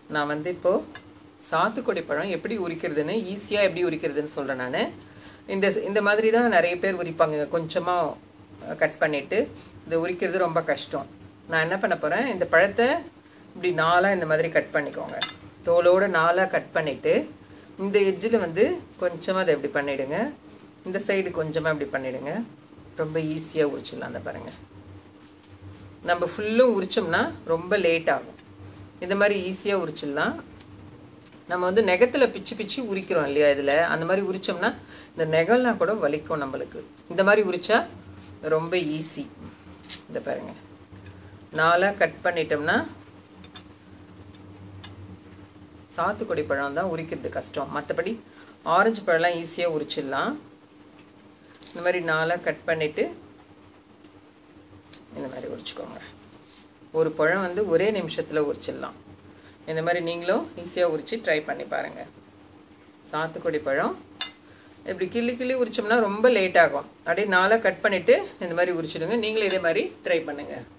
நான் வந்து இப்போது சாத்துக்குடி பழம் எப்படி உரிக்கிறதுன்னு ஈஸியாக எப்படி உரிக்கிறதுன்னு சொல்கிறேன் நான் இந்த இந்த மாதிரி தான் நிறைய பேர் உரிப்பாங்க கொஞ்சமாக கட் பண்ணிவிட்டு இது உரிக்கிறது ரொம்ப கஷ்டம் நான் என்ன பண்ண போகிறேன் இந்த பழத்தை இப்படி நாலாக இந்த மாதிரி கட் பண்ணிக்கோங்க தோலோடு நாலாக கட் பண்ணிவிட்டு இந்த எட்ஜில் வந்து கொஞ்சமாக அதை இப்படி பண்ணிவிடுங்க இந்த சைடு கொஞ்சமாக இப்படி பண்ணிவிடுங்க ரொம்ப ஈஸியாக உரிச்சிடலாம் அந்த பாருங்கள் நம்ம ஃபுல்லும் உரிச்சோம்னா ரொம்ப லேட் ஆகும் இந்த மாதிரி ஈஸியாக உரிச்சிடலாம் நம்ம வந்து நெகத்தில் பிச்சு பிச்சு உரிக்கிறோம் இல்லையா இதில் அந்த மாதிரி உரிச்சோம்னா இந்த நெகம்லாம் கூட வலிக்கும் நம்மளுக்கு இந்த மாதிரி உரிச்சா ரொம்ப ஈஸி இந்த பாருங்க நாலாக கட் பண்ணிட்டோம்னா சாத்துக்குடி பழம் தான் உரிக்கிறது கஷ்டம் மற்றபடி ஆரஞ்சு பழம்லாம் ஈஸியாக உரிச்சிடலாம் இந்த மாதிரி நாலாக கட் பண்ணிவிட்டு இந்த மாதிரி உரிச்சுக்கோங்க ஒரு பழம் வந்து ஒரே நிமிஷத்தில் உரிச்சிடலாம் இந்த மாதிரி நீங்களும் ஈஸியாக உரித்து ட்ரை பண்ணி பாருங்கள் சாத்துக்குடி பழம் இப்படி கிள்ளி கிள்ளி உரிச்சோம்னா ரொம்ப லேட் ஆகும் அப்படியே நாளாக கட் பண்ணிவிட்டு இந்த மாதிரி உரிச்சிடுங்க நீங்களும் இதே மாதிரி ட்ரை பண்ணுங்கள்